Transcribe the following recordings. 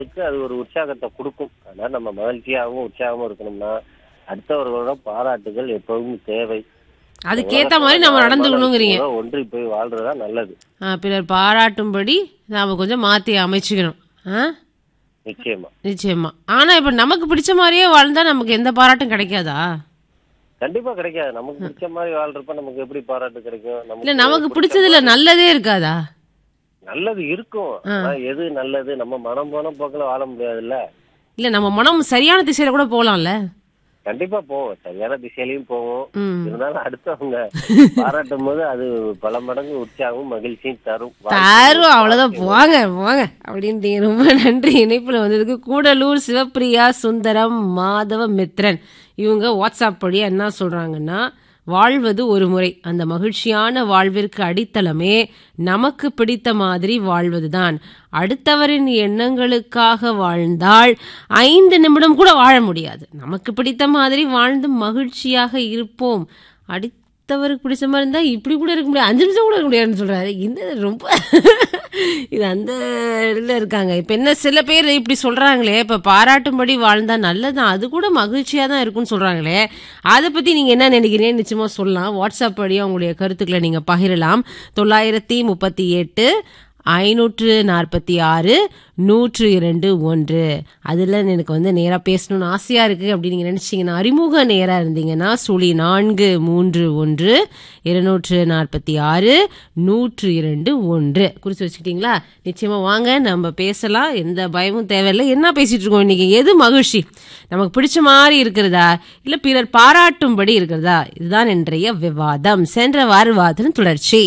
இருக்கு அது ஒரு உற்சாகத்தை கொடுக்கும் அதனால நம்ம மகிழ்ச்சியாகவும் உற்சாகமும் இருக்கணும்னா அடுத்தவர்களோட பாராட்டுகள் எப்பவும் தேவை அதுக்கேத்த மாதிரி நம்ம நடந்துக்கணுங்கிறீங்க உலகத்தோட ஒன்றி போய் வாழ்றதா நல்லது ஆ, பிறர் பாராட்டும்படி நாம கொஞ்சம் மாத்தி அமைச்சுக்கணும் ஆ? நிச்சயமா நிச்சயமா ஆனா இப்ப நமக்கு பிடிச்ச மாதிரியே வாழ்ந்தா நமக்கு எந்த பாராட்டும் கிடைக்காதா கண்டிப்பா கிடைக்காது நமக்கு பிடிச்ச மாதிரி வாழ்றப்ப நமக்கு எப்படி பாராட்டு கிடைக்கும் இல்ல நமக்கு பிடிச்சதுல நல்லதே இருக்காதா நல்லது இருக்கும் ஆனா எது நல்லது நம்ம மனம் போன போக்குல வாழ முடியாதுல்ல இல்ல நம்ம மனம் சரியான திசையில கூட போலாம்ல கண்டிப்பா போவோம் சரியான திசையிலயும் போவோம் ம். இருந்தாலும் அடுத்தவங்க பாராட்டும் போது அது பல மடங்கு உற்சாகமும் மகிழ்ச்சியும் தரும் தாரும் அவ்வளவுதான் போங்க போங்க அப்படின்ட்டீங்க ரொம்ப நன்றி இணைப்புல வந்ததுக்கு கூடலூர் சிவப்பிரியா சுந்தரம் மாதவ மித்ரன் இவங்க வாட்ஸ்அப் வழியா என்ன சொல்றாங்கன்னா வாழ்வது ஒரு முறை அந்த மகிழ்ச்சியான வாழ்விற்கு அடித்தளமே நமக்கு பிடித்த மாதிரி வாழ்வதுதான் அடுத்தவரின் எண்ணங்களுக்காக வாழ்ந்தால் ஐந்து நிமிடம் கூட வாழ முடியாது நமக்கு பிடித்த மாதிரி வாழ்ந்து மகிழ்ச்சியாக இருப்போம் அடுத்தவருக்கு பிடிச்ச மாதிரி இருந்தா இப்படி கூட இருக்க முடியாது அஞ்சு நிமிஷம் கூட இருக்க முடியாதுன்னு சொல்றாரு இந்த ரொம்ப இது அந்த இதுல இருக்காங்க இப்ப என்ன சில பேர் இப்படி சொல்றாங்களே இப்ப பாராட்டும்படி வாழ்ந்தா நல்லதான் அது கூட மகிழ்ச்சியா தான் இருக்கும்னு சொல்றாங்களே அதை பத்தி நீங்க என்ன நினைக்கிறீங்க நிச்சயமா சொல்லலாம் வாட்ஸ்அப் வழியா உங்களுடைய கருத்துக்களை நீங்க பகிரலாம் தொள்ளாயிரத்தி முப்பத்தி எட்டு ஐநூற்று நாற்பத்தி ஆறு நூற்று இரண்டு ஒன்று அதில் எனக்கு வந்து நேராக பேசணும்னு ஆசையாக இருக்குது அப்படின்னு நீங்கள் நினச்சிங்கன்னா அறிமுக நேராக இருந்தீங்கன்னா சுழி நான்கு மூன்று ஒன்று இருநூற்று நாற்பத்தி ஆறு நூற்று இரண்டு ஒன்று குறித்து வச்சுக்கிட்டீங்களா நிச்சயமாக வாங்க நம்ம பேசலாம் எந்த பயமும் தேவையில்லை என்ன பேசிட்டு இருக்கோம் இன்னைக்கு எது மகிழ்ச்சி நமக்கு பிடிச்ச மாதிரி இருக்கிறதா இல்லை பிறர் பாராட்டும்படி இருக்கிறதா இதுதான் இன்றைய விவாதம் சென்ற வார விவாதத்தின் தொடர்ச்சி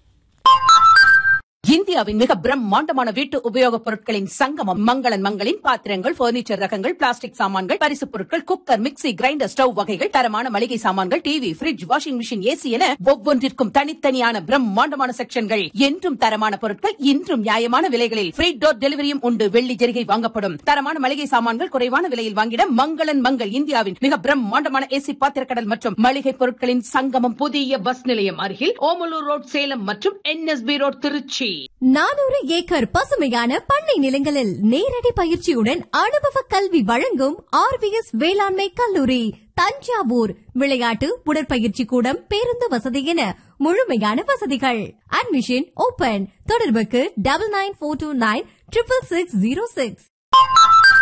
இந்தியாவின் மிக பிரம்மாண்டமான வீட்டு உபயோகப் பொருட்களின் சங்கமம் மங்களன் மங்களின் பாத்திரங்கள் பர்னிச்சர் ரகங்கள் பிளாஸ்டிக் சாமான்கள் பரிசுப் பொருட்கள் குக்கர் மிக்ஸி கிரைண்டர் ஸ்டவ் வகைகள் தரமான மளிகை சாமான்கள் TV fridge washing machine AC என ஒவ்வொன்றிற்கும் தனித்தனியான பிரம்மாண்டமான செக்ஷன்கள் என்றும் தரமான பொருட்கள் இன்றும் நியாயமான விலைகளில் ஃப்ரீ டோர் டெலிவரியும் உண்டு வெள்ளி ஜெரிகை வாங்கப்படும் தரமான மளிகை சாமான்கள் குறைவான விலையில் வாங்கிட மங்களன் மங்கள் இந்தியாவின் மிக பிரம்மாண்டமான ஏசி பாத்திரக்கடல் மற்றும் மளிகை பொருட்களின் சங்கமம் புதிய பஸ் நிலையம் அருகில் ஓமலூர் ரோட் சேலம் மற்றும் என்எஸ்பி ரோட் திருச்சி நானூறு ஏக்கர் பசுமையான பண்ணை நிலங்களில் நேரடி பயிற்சியுடன் அனுபவ கல்வி வழங்கும் ஆர்விஎஸ் வேளாண்மை கல்லூரி தஞ்சாவூர் விளையாட்டு உடற்பயிற்சி கூடம் பேருந்து வசதி என முழுமையான வசதிகள் அட்மிஷன் ஓபன் தொடர்புக்கு double nine four two nine triple six zero six